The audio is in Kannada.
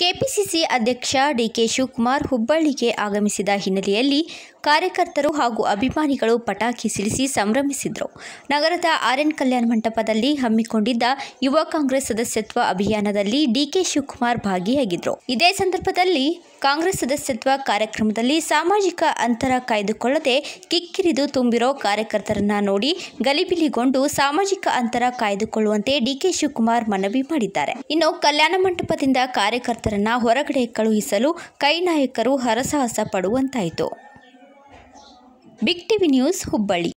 ಕೆಪಿಸಿಸಿ ಅಧ್ಯಕ್ಷ ಡಿಕೆ ಶಿವಕುಮಾರ್ ಹುಬ್ಬಳ್ಳಿಗೆ ಆಗಮಿಸಿದ ಹಿನ್ನೆಲೆಯಲ್ಲಿ ಕಾರ್ಯಕರ್ತರು ಹಾಗೂ ಅಭಿಮಾನಿಗಳು ಪಟಾಕಿ ಸಿಡಿಸಿ ಸಂಭ್ರಮಿಸಿದರು ನಗರದ ಆರ್ಎನ್ ಕಲ್ಯಾಣ ಮಂಟಪದಲ್ಲಿ ಹಮ್ಮಿಕೊಂಡಿದ್ದ ಯುವ ಕಾಂಗ್ರೆಸ್ ಸದಸ್ಯತ್ವ ಅಭಿಯಾನದಲ್ಲಿ ಡಿಕೆ ಶಿವಕುಮಾರ್ ಭಾಗಿಯಾಗಿದ್ದರು ಇದೇ ಸಂದರ್ಭದಲ್ಲಿ ಕಾಂಗ್ರೆಸ್ ಸದಸ್ಯತ್ವ ಕಾರ್ಯಕ್ರಮದಲ್ಲಿ ಸಾಮಾಜಿಕ ಅಂತರ ಕಾಯ್ದುಕೊಳ್ಳದೆ ಕಿಕ್ಕಿರಿದು ತುಂಬಿರೋ ಕಾರ್ಯಕರ್ತರನ್ನ ನೋಡಿ ಗಲಿಬಿಲಿಗೊಂಡು ಸಾಮಾಜಿಕ ಅಂತರ ಕಾಯ್ದುಕೊಳ್ಳುವಂತೆ ಡಿಕೆ ಶಿವಕುಮಾರ್ ಮನವಿ ಮಾಡಿದ್ದಾರೆ ಇನ್ನು ಕಲ್ಯಾಣ ಮಂಟಪದಿಂದ ಕಾರ್ಯಕರ್ತರನ್ನ ಹೊರಗಡೆ ಕಳುಹಿಸಲು ಕೈ ನಾಯಕರು ಹರಸಾಹಸ ಪಡುವಂತಾಯಿತು ಬಿಗ್ ಟಿವಿ ನ್ಯೂಸ್ ಹುಬ್ಬಳ್ಳಿ